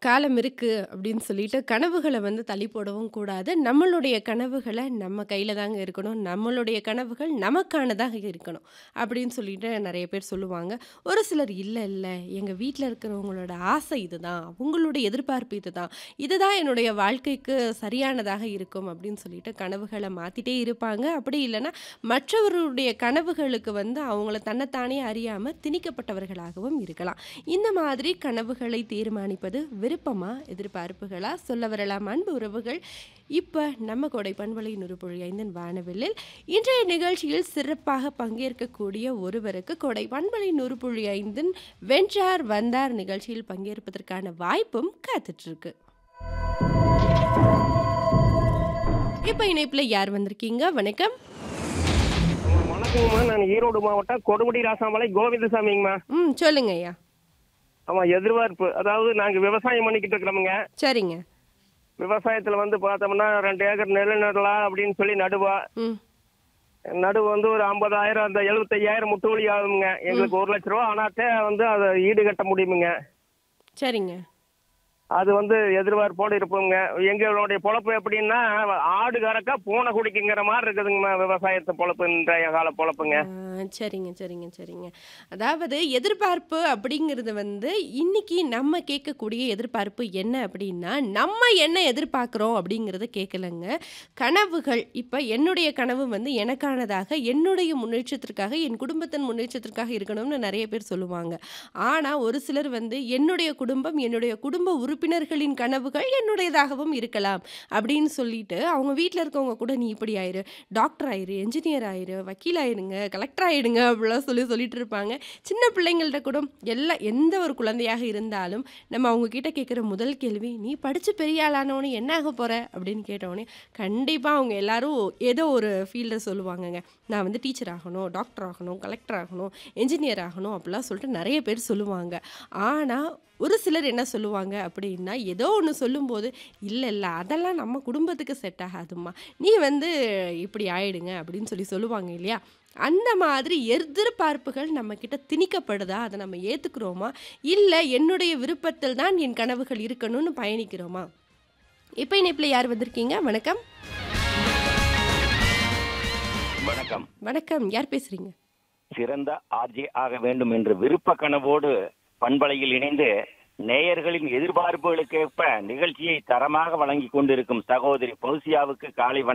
காலம் இருக்கு அப்படின்னு சொல்லிட்டு கனவுகள வந்து தள்ளி போடவும் கூடாது. நம்மளுடைய கனவுகள நம்ம கையில தாங்க இருக்கணும். நம்மளுடைய கனவுகள் நமக்கானதாக இருக்கணும். அப்படின்னு சொல்லிட்டு நெறைய பேர் சொல்லுவாங்க. ஒரு சிலர் இல்ல, இல்ல எங்க வீட்ல இருக்கிறவங்களோட ஆசை இதுதான். அவங்களுடைய எதிர்பார்ப்பு இதுதான். இதுதான் என்னுடைய வாழ்க்கைக்கு சரியானதாக இருக்கும் அப்படின்னு சொல்லிட்டு கனவுகள மாத்திட்டே இருப்பாங்க. அப்படி இல்லன்னா மற்றவர்களுடைய கனவுகளுக்கு வந்து அவங்கள தன்னைத்தானே அறியாம திணிக்கப்பட்டவர்களாகவும் இருக்கலாம். இந்த மாதிரி கனவுகளை தீர்மானிப்பது விருப்பமா? எதிர்பார்ப்புகளா? சொல்ல வரலாம் அன்பு உறவுகள். இப்ப நம்ம கோடை பண்பலை 100.5 வானவில்லில் இன்றைய நிகழ்ச்சியில் சிறப்பாக பங்கேற்கக்கூடிய ஒருவருக்கு கோடை பண்பலை 100.5 வென்றார் வந்தார் நிகழ்ச்சியில் பங்கேற்பதற்கான வாய்ப்பும் காத்துட்டு இருக்கு. இப்ப இணைப்புல யார் வந்திருக்கீங்க? வணக்கம். வணக்கங்கம்மா. நான் ஈரோடு மாவட்டம் கொடுமுடி ராசாமலை கோவிந்தசாமிங்கம்மா. ம். சொல்லுங்க ஐயா. ஆமா எதிர்பார்ப்பு. அதாவது நாங்க விவசாயம் பண்ணிக்கிட்டு இருக்கிறோமுங்க. சரிங்க. விவசாயத்துல வந்து பார்த்தோம்னா 2 ஏக்கர் நெல் நடலாம் அப்படின்னு சொல்லி நடுவா. ம். நடுவு வந்து ஒரு 50,000 அந்த 75,000 முட்டுவலி ஆகுங்க. எங்களுக்கு 1 லட்ச ரூபா ஆனாத்தே வந்து அதை ஈடு கட்ட முடியுமுங்க. சரிங்க. அது வந்து எதிர்பார்ப்போடு இருப்போங்க. எங்களுடைய பொழப்பு எப்படின்னா ஆடு கறக்க பூனை குடிக்குங்கிற மாதிரி இருக்குதுங்கம்மா விவசாயத்து பொழப்பு இன்றைய கால பொழப்புங்க. ஆ, சரிங்க, சரிங்க, சரிங்க. அதாவது எதிர்பார்ப்பு அப்படிங்கிறது வந்து இன்னைக்கு நம்ம கேட்கக்கூடிய எதிர்பார்ப்பு என்ன அப்படின்னா, நம்ம என்ன எதிர்பார்க்குறோம் அப்படிங்கிறத கேட்கலங்க. கனவுகள் இப்ப என்னுடைய கனவு வந்து எனக்கானதாக, என்னுடைய முன்னேற்றத்திற்காக, என் குடும்பத்தின் முன்னேற்றத்திற்காக இருக்கணும்னு நெறைய பேர் சொல்லுவாங்க. ஆனா ஒரு சிலர் வந்து என்னுடைய குடும்பம், என்னுடைய குடும்ப உறுப்பினர்களின் கனவுகள் என்னுடையதாகவும் இருக்கலாம். அப்படின்னு சொல்லிட்டு அவங்க வீட்ல இருக்கவங்க கூட நீ இப்படி ஆயிரு, டாக்டர் ஆயிரு, என்ஜினியர் ஆயிரு, வக்கீல் ஆயிடுங்க, கலெக்டர் ஆயிடுங்க அப்படிலாம் சொல்லி சொல்லிட்டு இருப்பாங்க. சின்ன பிள்ளைங்கள்ட்ட கூட எல்லா எந்த ஒரு குழந்தையாக இருந்தாலும் நம்ம அவங்க கிட்ட கேட்கிற முதல் கேள்வி, "நீ படிச்சு பெரிய ஆளானோனே என்ன ஆக போற?" அப்படின்னு கேட்டோனே கண்டிப்பா அவங்க எல்லாரும் ஏதோ ஒரு ஃபீல்ட சொல்லுவாங்கங்க. நான் வந்து டீச்சர் ஆகணும், டாக்டர் ஆகணும், கலெக்டர் ஆகணும், என்ஜினியர் ஆகணும் அப்படிலாம் சொல்லிட்டு நெறைய பேர் சொல்லுவாங்க. ஆனா ஒரு சிலர் என்ன சொல்லுவாங்க அப்படின்னா, ஏதோ ஒண்ணு சொல்லும்போது, "இல்ல, இல்ல அதெல்லாம் நம்ம குடும்பத்துக்கு செட் ஆகாதும்மா. நீ வந்து இப்படி ஆயிடுங்க" அப்படின்னு சொல்லி சொல்லுவாங்க இல்லையா? அந்த மாதிரி எதிர்பார்ப்புகள் நம்மகிட்ட திணிக்கப்படுதா? அத நம்ம ஏத்துக்கிறோமா? இல்ல என்னுடைய விருப்பத்தில் தான் என் கனவுகள் இருக்கணும்னு பயணிக்கிறோமா? இப்ப இணைப்புல யார் வந்திருக்கீங்க? வணக்கம். வணக்கம். வணக்கம். யார் பேசுறீங்க? சிறந்த ஆர்ஜே ஆக வேண்டும் என்ற விருப்ப கனவோடு பண்பலையில் இணைந்து நேயர்களின் எதிர்பார்ப்புகளுக்கேற்ப நிகழ்ச்சியை தரமாக வழங்கிக் கொண்டிருக்கும் சகோதரி பௌசியாவுக்கு காலை வணக்கம்